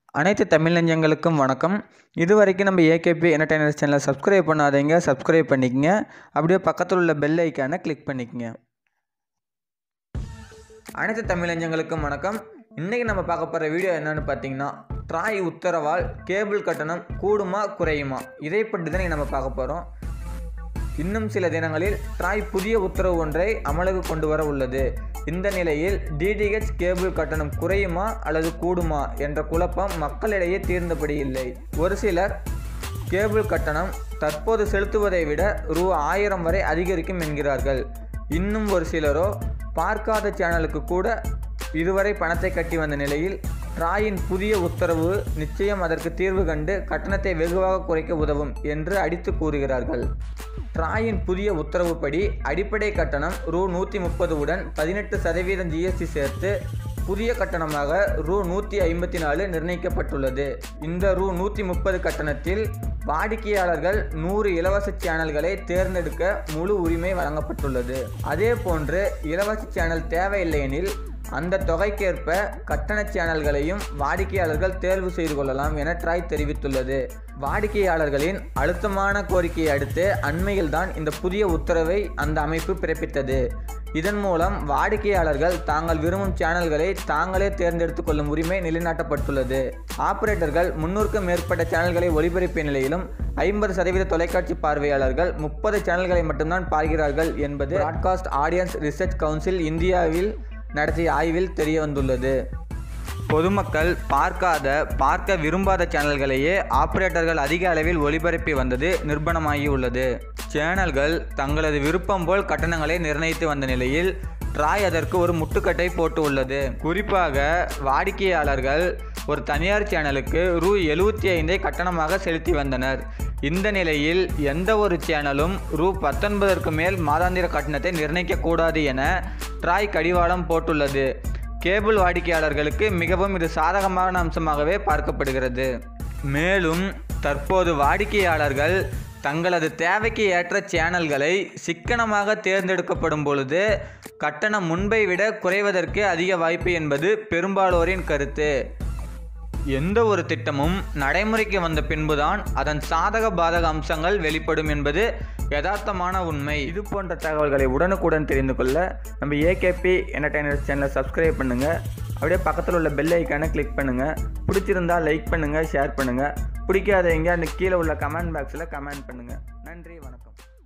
அனைத்து தமிழ் நெஞ்சங்களுக்கும் வணக்கம் இது வரைக்கும் நம்ம ஏகேபி என்டர்டைனர் சேனலை சப்ஸ்கிரைப் பண்ணாதீங்க சப்ஸ்கிரைப் பண்ணிக்கங்க அப்படியே பக்கத்தில் உள்ள பெல் ஐக்கானை கிளிக் பண்ணிக்கங்க அனைத்து தமிழ் நெஞ்சங்களுக்கும் வணக்கம் இன்றைக்கி நம்ம பார்க்க போகிற வீடியோ என்னன்னு பார்த்தீங்கன்னா ட்ராய் உத்தரவால் கேபிள் கட்டணம் கூடுமா குறையுமா இதை பற்றி தான் நம்ம பார்க்க போகிறோம் இன்னும் சில தினங்களில் ட்ராய் புதிய உத்தரவு ஒன்றை அமலுக்கு கொண்டு வர உள்ளது இந்த நிலையில் டிடிஹெச் கேபிள் கட்டணம் குறையுமா அல்லது கூடுமா என்ற குழப்பம் மக்களிடையே தீர்ந்தபடி இல்லை ஒரு சிலர் கேபிள் கட்டணம் தற்போது செலுத்துவதை விட ரூ ஆயிரம் வரை அதிகரிக்கும் என்கிறார்கள் இன்னும் ஒரு சிலரோ பார்க்காத சேனலுக்கு கூட இதுவரை பணத்தை கட்டி வந்த நிலையில் ட்ராயின் புதிய உத்தரவு நிச்சயம் அதற்கு தீர்வு கண்டு கட்டணத்தை வெகுவாக குறைக்க உதவும் என்று அடித்து கூறுகிறார்கள் ட்ராயின் புதிய உத்தரவுப்படி அடிப்படை கட்டணம் ரூ நூற்றி முப்பது உடன் பதினெட்டு சதவீதம் ஜிஎஸ்டி சேர்த்து புதிய கட்டணமாக ரூ நூற்றி ஐம்பத்தி நாலு நிர்ணயிக்கப்பட்டுள்ளது இந்த ரூ நூற்றி முப்பது கட்டணத்தில் வாடிக்கையாளர்கள் நூறு இலவச சேனல்களை தேர்ந்தெடுக்க முழு உரிமை வழங்கப்பட்டுள்ளது அதே போன்று இலவச சேனல் தேவையில்லையெனில் அந்த தொகைக்கேற்ப கட்டண சேனல்களையும் வாடிக்கையாளர்கள் தேர்வு செய்து கொள்ளலாம் என ட்ராய் தெரிவித்துள்ளது வாடிக்கையாளர்களின் அழுத்தமான கோரிக்கையை அடுத்து அண்மையில்தான் இந்த புதிய உத்தரவை அந்த அமைப்பு பிறப்பித்தது இதன் மூலம் வாடிக்கையாளர்கள் தாங்கள் விரும்பும் சேனல்களை தாங்களே தேர்ந்தெடுத்துக் கொள்ளும் உரிமை நிலைநாட்டப்பட்டுள்ளது ஆபரேட்டர்கள் முன்னூறுக்கும் மேற்பட்ட சேனல்களை ஒளிபரப்பிய நிலையிலும் ஐம்பது சதவீத தொலைக்காட்சி பார்வையாளர்கள் முப்பது சேனல்களை மட்டும்தான் பார்க்கிறார்கள் என்பது பிராட்காஸ்ட் ஆடியன்ஸ் ரிசர்ச் கவுன்சில் இந்தியாவில் நடத்திய ஆய்வில் தெரிய வந்துள்ளது பொதுமக்கள் பார்க்காத பார்க்க விரும்பாத சேனல்களையே ஆபரேட்டர்கள் அதிக அளவில் ஒளிபரப்பி வந்தது நிர்பணமாகி உள்ளது சேனல்கள் தங்களது விருப்பம் போல் கட்டணங்களை நிர்ணயித்து வந்த நிலையில் ட்ராய் அதற்கு ஒரு முட்டுக்கட்டை போட்டு உள்ளது குறிப்பாக வாடிக்கையாளர்கள் ஒரு தனியார் சேனலுக்கு ரூ எழுபத்தி ஐந்தை கட்டணமாக செலுத்தி வந்தனர் இந்த நிலையில் எந்த ஒரு சேனலும் ரூ பத்தொன்பதற்கு மேல் மாதாந்திர கட்டணத்தை நிர்ணயிக்கக்கூடாது என ட்ராய் கடிவாளம் போட்டுள்ளது கேபிள் வாடிக்கையாளர்களுக்கு மிகவும் இது சாதகமான அம்சமாகவே பார்க்கப்படுகிறது மேலும் தற்போது வாடிக்கையாளர்கள் தங்களது தேவைக்கு ஏற்ற சேனல்களை சிக்கனமாக தேர்ந்தெடுக்கப்படும் பொழுது கட்டணம் முன்பை விட குறைவதற்கு அதிக வாய்ப்பு என்பது பெரும்பாலோரின் கருத்து எந்த ஒரு திட்டமும் நடைமுறைக்கு வந்த பின்புதான் அதன் சாதக பாதக அம்சங்கள் வெளிப்படும் என்பது யதார்த்தமான உண்மை இது போன்ற தகவல்களை உடனுக்குடன் தெரிந்து கொள்ள நம்ம ஏகேபி என்டர்டைனர் சேனலை சப்ஸ்கிரைப் பண்ணுங்கள் அப்படியே பக்கத்தில் உள்ள பெல் ஐக்கானை கிளிக் பண்ணுங்கள் பிடிச்சிருந்தா லைக் பண்ணுங்கள் ஷேர் பண்ணுங்கள் பிடிக்காதவங்க அந்த கீழே உள்ள கமெண்ட் பாக்ஸில் கமெண்ட் பண்ணுங்கள் நன்றி வணக்கம்